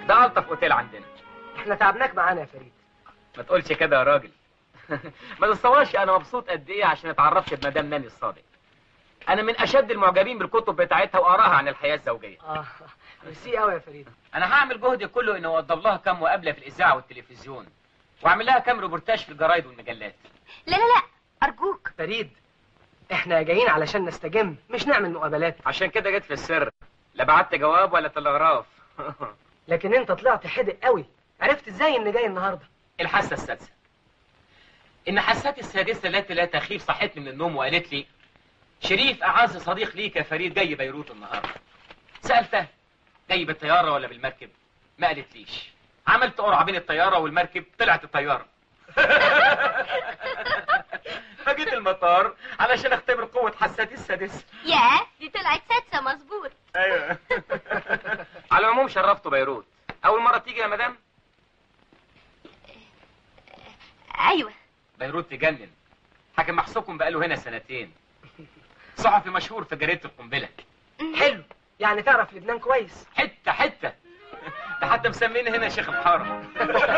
ده الطف اوتيل عندنا احنا تعبناك معانا يا فريد ما تقولش كده يا راجل ما تتصورش انا مبسوط قد ايه عشان اتعرفت بمدام ناني الصادق انا من اشد المعجبين بالكتب بتاعتها واراها عن الحياه الزوجيه اه ميرسي قوي يا فريد انا هعمل جهدي كله اني اوضب لها كام مقابله في الاذاعه والتلفزيون واعمل لها كام ريبورتاج في الجرايد والمجلات لا لا لا ارجوك فريد احنا جايين علشان نستجم مش نعمل مقابلات عشان كده جيت في السر لا بعت جواب ولا تلغراف لكن انت طلعت حدق قوي عرفت ازاي اني جاي النهارده الحاسه السادسه ان حاساتي السادسه التي لا تخيب صحتني من النوم وقالت لي شريف اعز صديق ليك يا فريد جاي بيروت النهارده سالته جاي بالطياره ولا بالمركب ما قالتليش عملت قرعه بين الطياره والمركب طلعت الطياره فجيت المطار علشان اختبر قوه حاساتي السادسه يا دي طلعت سادسه مظبوط ايوه على العموم شرفته بيروت اول مره تيجي يا مدام ايوه بيروت تجنن حاكم محسوكم بقاله هنا سنتين صحفي مشهور في جريده القنبله حلو يعني تعرف لبنان كويس حته حته ده حتى مسميني هنا شيخ الحاره